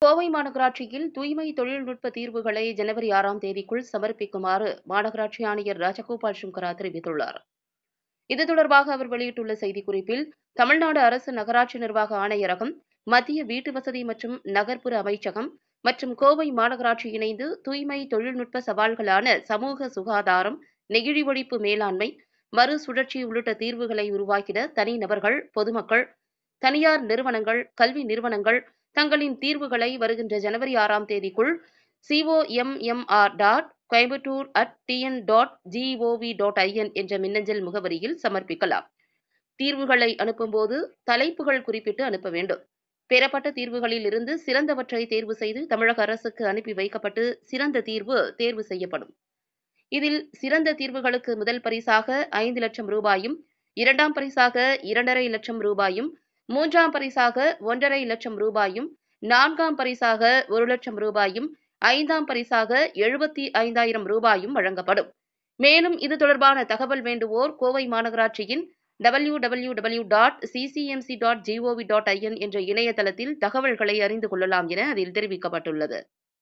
கோவை மாநகராட்சியில் தூய்மை தொழில்நுட்ப தீர்வுகளை ஜனவரி ஆறாம் தேதிக்குள் சமர்ப்பிக்குமாறு மாநகராட்சி ஆணையர் ராஜகோபால் சுங்கரா தெரிவித்துள்ளார் இது தொடர்பாக அவர் வெளியிட்டுள்ள செய்திக்குறிப்பில் தமிழ்நாடு அரசு நகராட்சி நிர்வாக ஆணையரகம் மத்திய வீட்டு வசதி மற்றும் நகர்ப்புற அமைச்சகம் மற்றும் கோவை மாநகராட்சி இணைந்து தூய்மை தொழில்நுட்ப சவால்களான சமூக சுகாதாரம் நெகிழி ஒழிப்பு மேலாண்மை மறுசுழற்சி உள்ளிட்ட தீர்வுகளை உருவாக்கிட தனிநபர்கள் பொதுமக்கள் தனியார் நிறுவனங்கள் கல்வி நிறுவனங்கள் தங்களின் தீர்வுகளை வருகின்ற ஜனவரி ஆறாம் தேதிக்குள் COMMR dot Coimbatore at TN dot GOV dot IN என்ற மின்னஞ்சல் முகவரியில் சமர்ப்பிக்கலாம் தீர்வுகளை அனுப்பும்போது தலைப்புகள் குறிப்பிட்டு அனுப்ப வேண்டும் பெறப்பட்ட தீர்வுகளில் இருந்து சிறந்தவற்றை தேர்வு செய்து தமிழக அரசுக்கு அனுப்பி வைக்கப்பட்டு சிறந்த தீர்வு தேர்வு செய்யப்படும் இதில் சிறந்த தீர்வுகளுக்கு முதல் பரிசாக ஐந்து லட்சம் ரூபாயும் இரண்டாம் பரிசாக இரண்டரை லட்சம் ரூபாயும் மூன்றாம் பரிசாக ஒன்றரை லட்சம் ரூபாயும் நான்காம் பரிசாக ஒரு லட்சம் ரூபாயும் ஐந்தாம் பரிசாக எழுபத்தி ஐந்தாயிரம் ரூபாயும் வழங்கப்படும் மேலும் இது தொடர்பான தகவல் வேண்டுவோர் கோவை மாநகராட்சியின் W W W dot CCMC dot GOV dot IN என்ற இணையதளத்தில் தகவல்களை அறிந்து கொள்ளலாம் என அதில் தெரிவிக்கப்பட்டுள்ளது